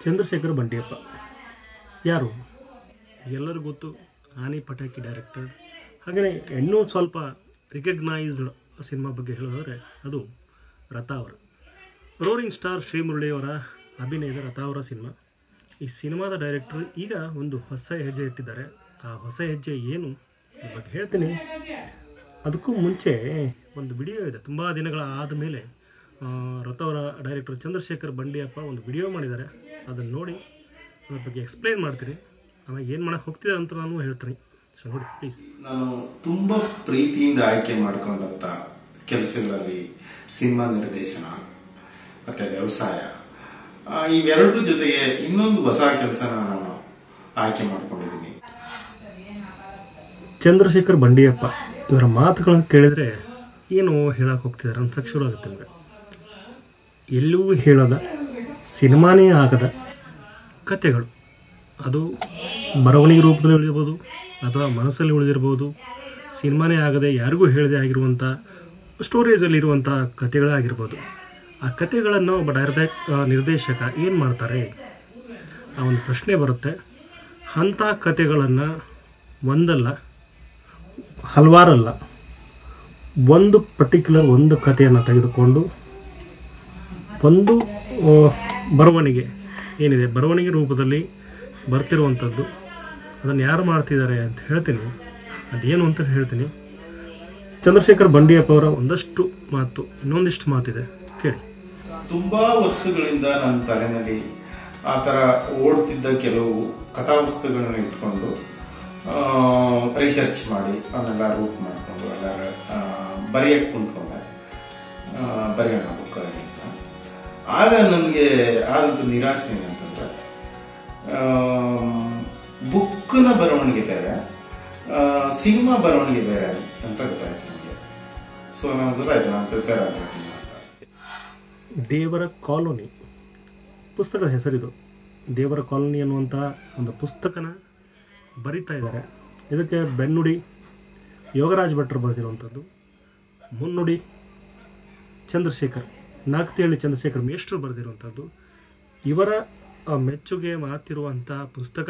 ಚಂದ್ರಶೇಖರ್ ಬಂಡಿಯಪ್ಪ ಯಾರು ಎಲ್ಲರಿಗೂ ಗೊತ್ತು ಆನೆ ಪಟಾಕಿ ಡೈರೆಕ್ಟರ್ ಹಾಗೆಯೇ ಇನ್ನೂ ಸ್ವಲ್ಪ ರಿಕಗ್ನೈಸ್ಡ್ ಸಿನಿಮಾ ಬಗ್ಗೆ ಹೇಳೋದಾದರೆ ಅದು ರಥಾವರ ರೋರಿಂಗ್ ಸ್ಟಾರ್ ಶ್ರೀಮುರಳಿಯವರ ಅಭಿನಯದ ರಥಾವರ ಸಿನಿಮಾ ಈ ಸಿನಿಮಾದ ಡೈರೆಕ್ಟರ್ ಈಗ ಒಂದು ಹೊಸ ಹೆಜ್ಜೆ ಇಟ್ಟಿದ್ದಾರೆ ಆ ಹೊಸ ಹೆಜ್ಜೆ ಏನು ಇದ್ರ ಬಗ್ಗೆ ಹೇಳ್ತೀನಿ ಅದಕ್ಕೂ ಮುಂಚೆ ಒಂದು ವಿಡಿಯೋ ಇದೆ ತುಂಬ ದಿನಗಳ ಆದಮೇಲೆ ರಥವರ ಡೈರೆಕ್ಟರ್ ಚಂದ್ರಶೇಖರ್ ಬಂಡಿಯಪ್ಪ ಒಂದು ವಿಡಿಯೋ ಮಾಡಿದ್ದಾರೆ ಅದನ್ನು ನೋಡಿ ಅದ್ರ ಬಗ್ಗೆ ಎಕ್ಸ್ಪ್ಲೈನ್ ಮಾಡ್ತೀನಿ ಆಮೇಲೆ ಏನು ಮಾಡಕ್ಕೆ ಹೋಗ್ತಿದ್ದಾರೆ ಅಂತ ನಾನು ಹೇಳ್ತೀನಿ ಸೊ ನೋಡಿ ಪ್ಲೀಸ್ ನಾನು ತುಂಬಾ ಪ್ರೀತಿಯಿಂದ ಆಯ್ಕೆ ಮಾಡಿಕೊಂಡಂತ ಕೆಲಸಗಳಲ್ಲಿ ಸಿನಿಮಾ ನಿರ್ದೇಶನ ಮತ್ತೆ ವ್ಯವಸಾಯ ಆ, ಇವೆರಡರ ಜೊತೆಗೆ ಇನ್ನೊಂದು ಹೊಸ ಕೆಲಸನ ನಾನು ಆಯ್ಕೆ ಮಾಡ್ಕೊಂಡಿದ್ದೀನಿ ಚಂದ್ರಶೇಖರ್ ಬಂಡಿಯಪ್ಪ ಇವರ ಮಾತುಗಳನ್ನು ಕೇಳಿದರೆ ಏನು ಹೇಳಕ್ಕೆ ಹೋಗ್ತಿದ್ದಾರೆ ಅಂತ ಶುರು ಆಗುತ್ತೆ ನಿಮಗೆ ಎಲ್ಲೂ ಹೇಳದ ಸಿನಿಮಾನೇ ಆಗದ ಕತೆಗಳು ಅದು ಬರವಣಿಗೆ ರೂಪದಲ್ಲಿ ಉಳಿದಿರ್ಬೋದು ಅಥವಾ ಮನಸ್ಸಲ್ಲಿ ಉಳಿದಿರ್ಬೋದು ಸಿನಿಮಾನೇ ಆಗದೆ ಯಾರಿಗೂ ಹೇಳದೆ ಆಗಿರುವಂಥ ಸ್ಟೋರೇಜಲ್ಲಿರುವಂಥ ಕತೆಗಳಾಗಿರ್ಬೋದು ಆ ಕತೆಗಳನ್ನು ಒಬ್ಬ ಡೈರೆಕ್ಟ್ ನಿರ್ದೇಶಕ ಏನು ಮಾಡ್ತಾರೆ ಆ ಒಂದು ಪ್ರಶ್ನೆ ಬರುತ್ತೆ ಅಂಥ ಕತೆಗಳನ್ನು ಒಂದಲ್ಲ ಹಲವಾರಲ್ಲ ಒಂದು ಪರ್ಟಿಕ್ಯುಲರ್ ಒಂದು ಕಥೆಯನ್ನು ತೆಗೆದುಕೊಂಡು ಒಂದು ಆ, ಬರವಣಿಗೆ ಏನಿದೆ ಬರವಣಿಗೆ ರೂಪದಲ್ಲಿ ಬರ್ತಿರುವಂಥದ್ದು ಅದನ್ನು ಯಾರು ಮಾಡ್ತಿದ್ದಾರೆ ಅಂತ ಹೇಳ್ತೀನಿ ಅದೇನು ಅಂತ ಹೇಳ್ತೀನಿ ಚಂದ್ರಶೇಖರ್ ಬಂಡಿಯಪ್ಪ ಅವರ ಒಂದಷ್ಟು ಮಾತು ಇನ್ನೊಂದಿಷ್ಟು ಮಾತಿದೆ ಕೇಳಿ ತುಂಬಾ ವರ್ಷಗಳಿಂದ ನನ್ನ ತಲೆನಲ್ಲಿ ಆ ತರ ಓಡ್ತಿದ್ದ ಕೆಲವು ಕಥಾವಸ್ತುಗಳನ್ನ ಇಟ್ಕೊಂಡು ರಿಸರ್ಚ್ ಮಾಡಿ ಅವನ್ನೆಲ್ಲ ರೂಟ್ ಮಾಡಿಕೊಂಡು ಎಲ್ಲ ಬರೆಯಕ್ಕೆ ಕುಂತ್ಕೊಂಡೆ ಆ, ಬರೆಯೋಣ ಬುಕ್ ಅಂತ ಆಗ ನನಗೆ ಆದಂತ ನಿರಾಸೆ ಏನಂತಂದ್ರೆ ಬುಕ್ನ ಬರವಣಿಗೆ ಬೇರೆ ಸಿನಿಮಾ ಬರವಣಿಗೆ ಬೇರೆ ಅಂತ ಗೊತ್ತಾಯ್ತು ನನಗೆ ಸೊ ನನಗೆ ಗೊತ್ತಾಯ್ತು ನಾನು ಪ್ರಿಪೇರ್ ಆಗಬೇಕು ಅಂತ ದೇವರ ಕಾಲೋನಿ ಪುಸ್ತಕದ ಹೆಸರಿದು ದೇವರ ಕಾಲೋನಿ ಅನ್ನುವಂಥ ಒಂದು ಪುಸ್ತಕನ ಬರಿತಾ ಇದ್ದಾರೆ ಇದಕ್ಕೆ ಬೆನ್ನುಡಿ ಯೋಗರಾಜ್ ಭಟ್ರು ಬರೆದಿರುವಂಥದ್ದು ಮುನ್ನುಡಿ ಚಂದ್ರಶೇಖರ್ ನಾಲ್ಕತಿಹಳ್ಳಿ ಚಂದ್ರಶೇಖರ್ ಮೇಷ್ಟ್ರು ಬರೆದಿರುವಂಥದ್ದು ಇವರ ಆ, ಮೆಚ್ಚುಗೆ ಮಾತಿರುವಂಥ ಪುಸ್ತಕ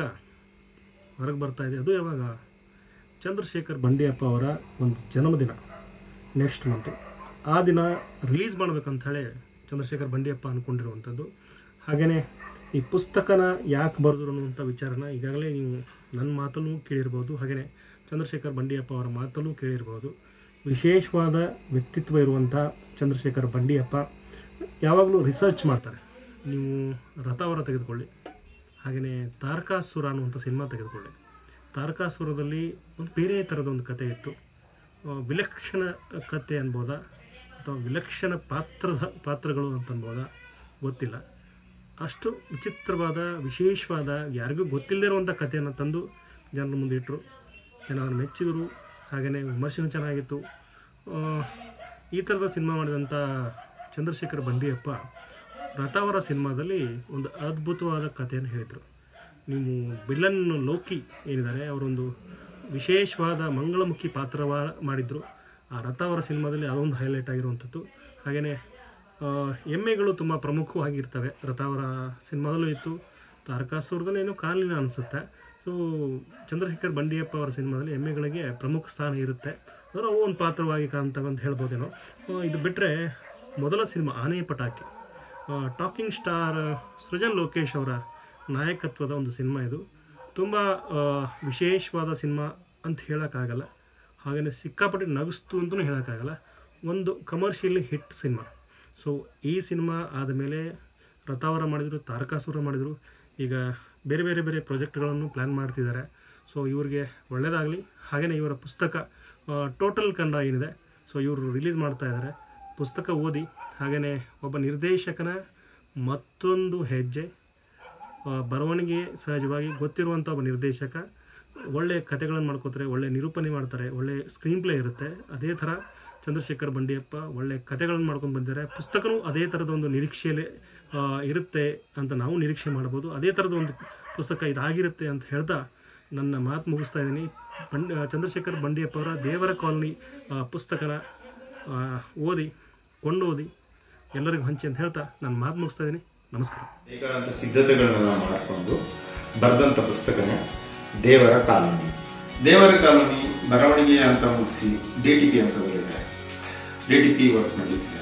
ಹೊರಗೆ ಬರ್ತಾ ಇದೆ ಅದು ಯಾವಾಗ ಚಂದ್ರಶೇಖರ್ ಬಂಡಿಯಪ್ಪ ಅವರ ಒಂದು ಜನ್ಮದಿನ ನೆಕ್ಸ್ಟ್ ಮಂತು ಆ ದಿನ ರಿಲೀಸ್ ಮಾಡ್ಬೇಕಂತ ಹೇಳಿ ಚಂದ್ರಶೇಖರ್ ಬಂಡಿಯಪ್ಪ ಅಂದ್ಕೊಂಡಿರುವಂಥದ್ದು ಹಾಗೆಯೇ ಈ ಪುಸ್ತಕನ ಯಾಕೆ ಬರೆದ್ರು ಅನ್ನುವಂಥ ವಿಚಾರನ ಈಗಾಗಲೇ ನೀವು ನನ್ನ ಮಾತಲ್ಲೂ ಕೇಳಿರ್ಬೋದು ಹಾಗೆಯೇ ಚಂದ್ರಶೇಖರ್ ಬಂಡಿಯಪ್ಪ ಅವರ ಮಾತಲ್ಲೂ ಕೇಳಿರ್ಬೋದು ವಿಶೇಷವಾದ ವ್ಯಕ್ತಿತ್ವ ಇರುವಂಥ ಚಂದ್ರಶೇಖರ್ ಬಂಡಿಯಪ್ಪ ಯಾವಾಗಲೂ ರಿಸರ್ಚ್ ಮಾಡ್ತಾರೆ ನೀವು ರಥವರ ತೆಗೆದುಕೊಳ್ಳಿ ಹಾಗೆಯೇ ತಾರಕಾಸುರ ಅನ್ನುವಂಥ ಸಿನಿಮಾ ತೆಗೆದುಕೊಳ್ಳಿ ತಾರಕಾಸುರದಲ್ಲಿ ಒಂದು ಬೇರೆ ಥರದ ಒಂದು ಕತೆ ಇತ್ತು ಆ, ವಿಲಕ್ಷಣ ಕತೆ ಅನ್ಬೋದಾ ಅಥವಾ ವಿಲಕ್ಷಣ ಪಾತ್ರದ ಪಾತ್ರಗಳು ಅಂತ ಅನ್ಬೋದಾ ಗೊತ್ತಿಲ್ಲ ಅಷ್ಟು ವಿಚಿತ್ರವಾದ ವಿಶೇಷವಾದ ಯಾರಿಗೂ ಗೊತ್ತಿಲ್ಲದೇ ಇರುವಂಥ ಕಥೆಯನ್ನು ತಂದು ಜನರ ಮುಂದೆ ಇಟ್ಟರು ಜನ ಅದನ್ನು ಮೆಚ್ಚಿದರು ಹಾಗೆಯೇ ವಿಮರ್ಶೆನೂ ಚೆನ್ನಾಗಿತ್ತು ಆ, ಈ ಥರದ ಸಿನಿಮಾ ಮಾಡಿದಂಥ ಚಂದ್ರಶೇಖರ್ ಬಂಡಿಯಪ್ಪ ರಥಾವರ ಸಿನಿಮಾದಲ್ಲಿ ಒಂದು ಅದ್ಭುತವಾದ ಕಥೆಯನ್ನು ಹೇಳಿದರು ನೀವು ವಿಲನ್ ಲೋಕಿ ಏನಿದ್ದಾರೆ ಅವರೊಂದು ವಿಶೇಷವಾದ ಮಂಗಳಮುಖಿ ಪಾತ್ರವ ಮಾಡಿದರು ಆ ರಥಾವರ ಸಿನಿಮಾದಲ್ಲಿ ಅದೊಂದು ಹೈಲೈಟ್ ಆಗಿರುವಂಥದ್ದು ಹಾಗೆಯೇ ಆ, ಎಮ್ಮೆಗಳು ತುಂಬ ಪ್ರಮುಖವಾಗಿರ್ತವೆ ರಥಾವರ ಸಿನಿಮಾದಲ್ಲೂ ಇತ್ತು ತಾರಕಾಸುರದಲ್ಲಿ ಏನೋ ಕಾಲಿನ ಅನಿಸುತ್ತೆ ಸೊ ಚಂದ್ರಶೇಖರ್ ಬಂಡಿಯಪ್ಪ ಅವರ ಸಿನಿಮಾದಲ್ಲಿ ಎಮ್ಮೆಗಳಿಗೆ ಪ್ರಮುಖ ಸ್ಥಾನ ಇರುತ್ತೆ ಅದರ ಅವು ಒಂದು ಪಾತ್ರವಾಗಿ ಕಾಣ್ತವೆ ಅಂತ ಹೇಳ್ಬೋದೇನೋ ಆ, ಇದು ಬಿಟ್ಟರೆ ಮೊದಲ ಸಿನಿಮಾ ಆನೆ ಪಟಾಕಿ ಟಾಕಿಂಗ್ ಸ್ಟಾರ್ ಸೃಜನ್ ಲೋಕೇಶ್ ಅವರ ನಾಯಕತ್ವದ ಒಂದು ಸಿನಿಮಾ ಇದು ತುಂಬ ಆ, ವಿಶೇಷವಾದ ಸಿನಿಮಾ ಅಂತ ಹೇಳೋಕ್ಕಾಗಲ್ಲ ಹಾಗೆಯೇ ಸಿಕ್ಕಾಪಟ್ಟೆ ನಗಿಸ್ತು ಅಂತಲೂ ಹೇಳೋಕ್ಕಾಗಲ್ಲ ಒಂದು ಕಮರ್ಷಿಯಲಿ ಹಿಟ್ ಸಿನಿಮಾ ಸೊ ಈ ಸಿನಿಮಾ ಆದಮೇಲೆ ರಥಾವರ ಮಾಡಿದರು ತಾರಕಾಸುರ ಮಾಡಿದರು ಈಗ ಬೇರೆ ಬೇರೆ ಬೇರೆ ಪ್ರಾಜೆಕ್ಟ್ಗಳನ್ನು ಪ್ಲ್ಯಾನ್ ಮಾಡ್ತಿದ್ದಾರೆ ಸೊ ಇವ್ರಿಗೆ ಒಳ್ಳೆಯದಾಗಲಿ ಹಾಗೆಯೇ ಇವರ ಪುಸ್ತಕ ಟೋಟಲ್ ಕನ್ನಡ ಏನಿದೆ ಸೊ ಇವರು ರಿಲೀಸ್ ಮಾಡ್ತಾ ಇದ್ದಾರೆ ಪುಸ್ತಕ ಓದಿ ಹಾಗೆಯೇ ಒಬ್ಬ ನಿರ್ದೇಶಕನ ಮತ್ತೊಂದು ಹೆಜ್ಜೆ ಆ, ಬರವಣಿಗೆ ಸಹಜವಾಗಿ ಗೊತ್ತಿರುವಂಥ ಒಬ್ಬ ನಿರ್ದೇಶಕ ಒಳ್ಳೆಯ ಕತೆಗಳನ್ನು ಮಾಡ್ಕೋತಾರೆ ಒಳ್ಳೆಯ ನಿರೂಪಣೆ ಮಾಡ್ತಾರೆ ಒಳ್ಳೆಯ ಸ್ಕ್ರೀನ್ ಪ್ಲೇ ಇರುತ್ತೆ ಅದೇ ಥರ ಚಂದ್ರಶೇಖರ್ ಬಂಡಿಯಪ್ಪ ಒಳ್ಳೆಯ ಕತೆಗಳನ್ನು ಮಾಡ್ಕೊಂಡು ಬಂದಿದ್ದಾರೆ ಪುಸ್ತಕನೂ ಅದೇ ಥರದ ಒಂದು ನಿರೀಕ್ಷೆಯಲ್ಲಿ ಆ, ಇರುತ್ತೆ ಅಂತ ನಾವು ನಿರೀಕ್ಷೆ ಮಾಡ್ಬೋದು ಅದೇ ಥರದ ಒಂದು ಪುಸ್ತಕ ಇದಾಗಿರುತ್ತೆ ಅಂತ ಹೇಳ್ತಾ ನನ್ನ ಮಾತು ಮುಗಿಸ್ತಾ ಇದ್ದೀನಿ ಬಂಡ್ ಚಂದ್ರಶೇಖರ್ ಬಂಡಿಯಪ್ಪ ಅವರ ದೇವರ ಕಾಲನಿ ಆ, ಪುಸ್ತಕನ ಆ, ಓದಿ ಕೊಂಡೋದಿ ಎಲ್ಲರಿಗೂ ಹಂಚಿ ಅಂತ ಹೇಳ್ತಾ ನಾನು ಮಾತು ಮುಗಿಸ್ತಾ ಇದ್ದೀನಿ ನಮಸ್ಕಾರ ಬೇಕಾದಂಥ ಸಿದ್ಧತೆಗಳನ್ನೆಲ್ಲ ಮಾಡಿಕೊಂಡು ಬರೆದಂಥ ಪುಸ್ತಕನೇ ದೇವರ ಕಾಲೋನಿ ದೇವರ ಕಾಲೋನಿ ಬರವಣಿಗೆ ಅಂತ ಮುಗಿಸಿ ಡಿ ಟಿ ಪಿ ಅಂತ ಬರೆದಿದ್ದಾರೆ ಡಿ ಟಿ ಪಿ ವರ್ಕ್ ನಡೀತಿದೆ